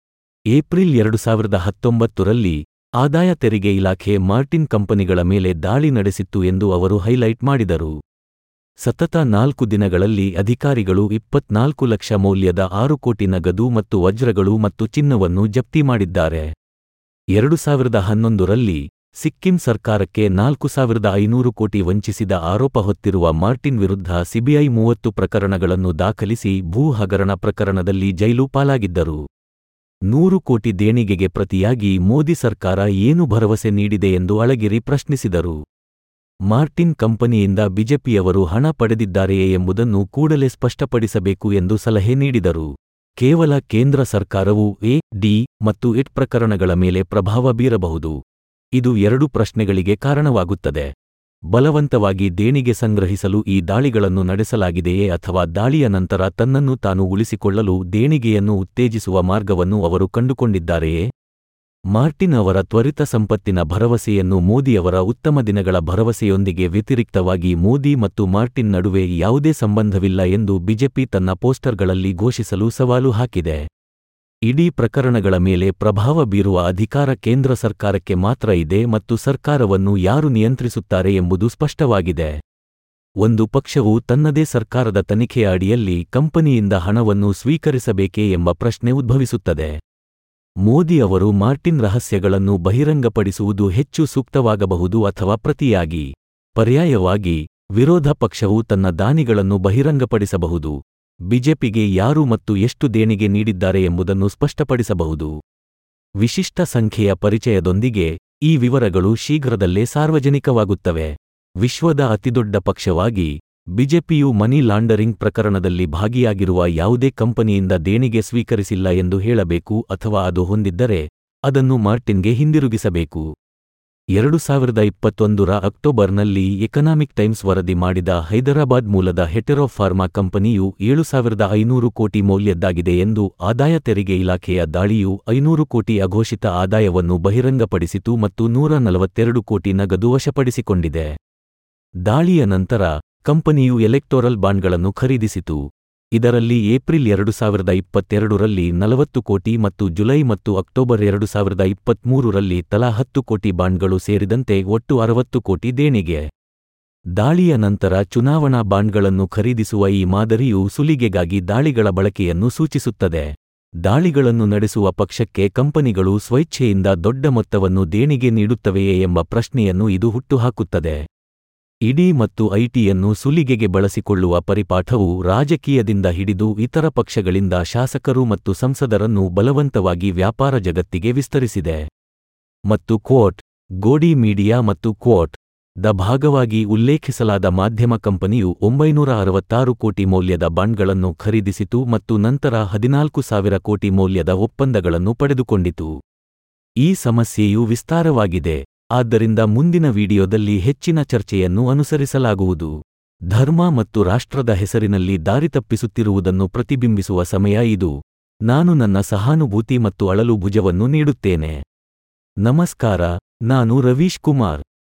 ಏಪ್ರಿಲ್ ಎರಡು ಸಾವಿರದ ಹತ್ತೊಂಬತ್ತರಲ್ಲಿ ಆದಾಯ ತೆರಿಗೆ ಇಲಾಖೆ ಮಾರ್ಟಿನ್ ಕಂಪನಿಗಳ ಮೇಲೆ ದಾಳಿ ನಡೆಸಿತ್ತು ಎಂದು ಅವರು ಹೈಲೈಟ್ ಮಾಡಿದರು ಸತತ ನಾಲ್ಕು ದಿನಗಳಲ್ಲಿ ಅಧಿಕಾರಿಗಳು ಇಪ್ಪತ್ನಾಲ್ಕು ಲಕ್ಷ ಮೌಲ್ಯದ ಆರು ಕೋಟಿ ನಗದು ಮತ್ತು ವಜ್ರಗಳು ಮತ್ತು ಚಿನ್ನವನ್ನು ಜಪ್ತಿ ಮಾಡಿದ್ದಾರೆ ಎರಡು ಸಾವಿರದ ಹನ್ನೊಂದರಲ್ಲಿ ಸಿಕ್ಕಿಂ ಸರ್ಕಾರಕ್ಕೆ ನಾಲ್ಕು ಸಾವಿರದ ಐನೂರು ಕೋಟಿ ವಂಚಿಸಿದ ಆರೋಪ ಹೊತ್ತಿರುವ ಮಾರ್ಟಿನ್ ವಿರುದ್ಧ ಸಿಬಿಐ ಮೂವತ್ತು ಪ್ರಕರಣಗಳನ್ನು ದಾಖಲಿಸಿ ಭೂ ಹಗರಣ ಪ್ರಕರಣದಲ್ಲಿ ಜೈಲು ಪಾಲಾಗಿದ್ದರು ನೂರು ಕೋಟಿ ದೇಣಿಗೆಗೆ ಪ್ರತಿಯಾಗಿ ಮೋದಿ ಸರ್ಕಾರ ಏನು ಭರವಸೆ ನೀಡಿದೆ ಎಂದು ಅಳಗಿರಿ ಪ್ರಶ್ನಿಸಿದರು ಮಾರ್ಟಿನ್ ಕಂಪನಿಯಿಂದ ಬಿಜೆಪಿಯವರು ಹಣ ಪಡೆದಿದ್ದಾರೆಯೇ ಎಂಬುದನ್ನು ಕೂಡಲೇ ಸ್ಪಷ್ಟಪಡಿಸಬೇಕು ಎಂದು ಸಲಹೆ ನೀಡಿದರು ಕೇವಲ ಕೇಂದ್ರ ಸರ್ಕಾರವು ಎ ಡಿ ಮತ್ತು ಇಟ್ ಪ್ರಕರಣಗಳ ಮೇಲೆ ಪ್ರಭಾವ ಬೀರಬಹುದು ಇದು ಎರಡು ಪ್ರಶ್ನೆಗಳಿಗೆ ಕಾರಣವಾಗುತ್ತದೆ ಬಲವಂತವಾಗಿ ದೇಣಿಗೆ ಸಂಗ್ರಹಿಸಲು ಈ ದಾಳಿಗಳನ್ನು ನಡೆಸಲಾಗಿದೆಯೇ ಅಥವಾ ದಾಳಿಯ ನಂತರ ತನ್ನನ್ನು ತಾನು ಉಳಿಸಿಕೊಳ್ಳಲು ದೇಣಿಗೆಯನ್ನು ಉತ್ತೇಜಿಸುವ ಮಾರ್ಗವನ್ನು ಅವರು ಕಂಡುಕೊಂಡಿದ್ದಾರೆಯೇ ಮಾರ್ಟಿನ್ ಅವರ ತ್ವರಿತ ಸಂಪತ್ತಿನ ಭರವಸೆಯನ್ನು ಮೋದಿಯವರ ಉತ್ತಮ ದಿನಗಳ ಭರವಸೆಯೊಂದಿಗೆ ವ್ಯತಿರಿಕ್ತವಾಗಿ ಮೋದಿ ಮತ್ತು ಮಾರ್ಟಿನ್ ನಡುವೆ ಯಾವುದೇ ಸಂಬಂಧವಿಲ್ಲ ಎಂದು ಬಿಜೆಪಿ ತನ್ನ ಪೋಸ್ಟರ್ಗಳಲ್ಲಿ ಘೋಷಿಸಲು ಸವಾಲು ಹಾಕಿದೆ ಇಡೀ ಪ್ರಕರಣಗಳ ಮೇಲೆ ಪ್ರಭಾವ ಬೀರುವ ಅಧಿಕಾರ ಕೇಂದ್ರ ಸರ್ಕಾರಕ್ಕೆ ಮಾತ್ರ ಇದೆ ಮತ್ತು ಸರ್ಕಾರವನ್ನು ಯಾರು ನಿಯಂತ್ರಿಸುತ್ತಾರೆ ಎಂಬುದು ಸ್ಪಷ್ಟವಾಗಿದೆ ಒಂದು ಪಕ್ಷವು ತನ್ನದೇ ಸರ್ಕಾರದ ತನಿಖೆಯ ಅಡಿಯಲ್ಲಿ ಕಂಪನಿಯಿಂದ ಹಣವನ್ನು ಸ್ವೀಕರಿಸಬೇಕೇ ಎಂಬ ಪ್ರಶ್ನೆ ಉದ್ಭವಿಸುತ್ತದೆ ಮೋದಿ ಅವರು ಮಾರ್ಟಿನ್ ರಹಸ್ಯಗಳನ್ನು ಬಹಿರಂಗಪಡಿಸುವುದು ಹೆಚ್ಚು ಸೂಕ್ತವಾಗಬಹುದು ಅಥವಾ ಪ್ರತಿಯಾಗಿ ಪರ್ಯಾಯವಾಗಿ ವಿರೋಧ ಪಕ್ಷವು ತನ್ನ ದಾನಿಗಳನ್ನು ಬಹಿರಂಗಪಡಿಸಬಹುದು ಬಿಜೆಪಿಗೆ ಯಾರು ಮತ್ತು ಎಷ್ಟು ದೇಣಿಗೆ ನೀಡಿದ್ದಾರೆ ಎಂಬುದನ್ನು ಸ್ಪಷ್ಟಪಡಿಸಬಹುದು ವಿಶಿಷ್ಟ ಸಂಖ್ಯೆಯ ಪರಿಚಯದೊಂದಿಗೆ ಈ ವಿವರಗಳು ಶೀಘ್ರದಲ್ಲೇ ಸಾರ್ವಜನಿಕವಾಗುತ್ತವೆ ವಿಶ್ವದ ಅತಿದೊಡ್ಡ ಪಕ್ಷವಾಗಿ ಬಿಜೆಪಿಯು ಮನಿ ಲಾಂಡರಿಂಗ್ ಪ್ರಕರಣದಲ್ಲಿ ಭಾಗಿಯಾಗಿರುವ ಯಾವುದೇ ಕಂಪನಿಯಿಂದ ದೇಣಿಗೆ ಸ್ವೀಕರಿಸಿಲ್ಲ ಎಂದು ಹೇಳಬೇಕು ಅಥವಾ ಅದು ಹೊಂದಿದ್ದರೆ ಅದನ್ನು ಮಾರ್ಟಿನ್ಗೆ ಹಿಂದಿರುಗಿಸಬೇಕು ಎರಡು ಸಾವಿರದ ಇಪ್ಪತ್ತೊಂದರ ಅಕ್ಟೋಬರ್ನಲ್ಲಿ ಎಕನಾಮಿಕ್ ಟೈಮ್ಸ್ ವರದಿ ಮಾಡಿದ ಹೈದರಾಬಾದ್ ಮೂಲದ ಹೆಟೆರೋ ಫಾರ್ಮಾ ಕಂಪನಿಯು ಏಳು ಸಾವಿರದ ಐನೂರು ಕೋಟಿ ಮೌಲ್ಯದ್ದಾಗಿದೆ ಎಂದು ಆದಾಯ ತೆರಿಗೆ ಇಲಾಖೆಯ ದಾಳಿಯು ಐನೂರು ಕೋಟಿ ಅಘೋಷಿತ ಆದಾಯವನ್ನು ಬಹಿರಂಗಪಡಿಸಿತು ಮತ್ತು ನೂರ ನಲವತ್ತೆರಡು ಕೋಟಿ ನಗದು ವಶಪಡಿಸಿಕೊಂಡಿದೆ ದಾಳಿಯ ನಂತರ ಕಂಪನಿಯು ಎಲೆಕ್ಟೋರಲ್ ಬಾಂಡ್ಗಳನ್ನು ಖರೀದಿಸಿತು ಇದರಲ್ಲಿ ಏಪ್ರಿಲ್ ಎರಡು ಸಾವಿರದ ಇಪ್ಪತ್ತೆರಡರಲ್ಲಿ ನಲವತ್ತು ಕೋಟಿ ಮತ್ತು ಜುಲೈ ಮತ್ತು ಅಕ್ಟೋಬರ್ ಎರಡು ಸಾವಿರದ ಇಪ್ಪತ್ಮೂರರಲ್ಲಿ ತಲಾ ಹತ್ತು ಕೋಟಿ ಬಾಂಡ್ಗಳು ಸೇರಿದಂತೆ ಒಟ್ಟು ಅರವತ್ತು ಕೋಟಿ ದೇಣಿಗೆ ದಾಳಿಯ ನಂತರ ಚುನಾವಣಾ ಬಾಂಡ್ಗಳನ್ನು ಖರೀದಿಸುವ ಈ ಮಾದರಿಯು ಸುಲಿಗೆಗಾಗಿ ದಾಳಿಗಳ ಬಳಕೆಯನ್ನು ಸೂಚಿಸುತ್ತದೆ ದಾಳಿಗಳನ್ನು ನಡೆಸುವ ಪಕ್ಷಕ್ಕೆ ಕಂಪನಿಗಳು ಸ್ವೈಚ್ಛೆಯಿಂದ ದೊಡ್ಡ ಮೊತ್ತವನ್ನು ದೇಣಿಗೆ ನೀಡುತ್ತವೆಯೇ ಎಂಬ ಪ್ರಶ್ನೆಯನ್ನು ಇದು ಹುಟ್ಟುಹಾಕುತ್ತದೆ ಇಡಿ ಮತ್ತು ಐಟಿಯನ್ನು ಸುಲಿಗೆಗೆ ಬಳಸಿಕೊಳ್ಳುವ ಪರಿಪಾಠವು ರಾಜಕೀಯದಿಂದ ಹಿಡಿದು ಇತರ ಪಕ್ಷಗಳಿಂದ ಶಾಸಕರು ಮತ್ತು ಸಂಸದರನ್ನು ಬಲವಂತವಾಗಿ ವ್ಯಾಪಾರ ಜಗತ್ತಿಗೆ ವಿಸ್ತರಿಸಿದೆ ಮತ್ತು ಕ್ವೋಟ್ ಗೋಡಿ ಮೀಡಿಯಾ ಮತ್ತು ಕ್ವೋಟ್ ದ ಭಾಗವಾಗಿ ಉಲ್ಲೇಖಿಸಲಾದ ಮಾಧ್ಯಮ ಕಂಪನಿಯು ಒಂಬೈನೂರ ಅರವತ್ತಾರು ಕೋಟಿ ಮೌಲ್ಯದ ಬಾಂಡ್ಗಳನ್ನು ಖರೀದಿಸಿತು ಮತ್ತು ನಂತರ ಹದಿನಾಲ್ಕು ಸಾವಿರ ಕೋಟಿ ಮೌಲ್ಯದ ಒಪ್ಪಂದಗಳನ್ನು ಪಡೆದುಕೊಂಡಿತು ಈ ಸಮಸ್ಯೆಯು ವಿಸ್ತಾರವಾಗಿದೆ ಆದ್ದರಿಂದ ಮುಂದಿನ ವಿಡಿಯೋದಲ್ಲಿ ಹೆಚ್ಚಿನ ಚರ್ಚೆಯನ್ನು ಅನುಸರಿಸಲಾಗುವುದು ಧರ್ಮ ಮತ್ತು ರಾಷ್ಟ್ರದ ಹೆಸರಿನಲ್ಲಿ ದಾರಿತಪ್ಪಿಸುತ್ತಿರುವುದನ್ನು ಪ್ರತಿಬಿಂಬಿಸುವ ಸಮಯ ಇದು ನಾನು ನನ್ನ ಸಹಾನುಭೂತಿ ಮತ್ತು ಅಳಲು ಭುಜವನ್ನು ನೀಡುತ್ತೇನೆ ನಮಸ್ಕಾರ ನಾನು ರವೀಶ್ ಕುಮಾರ್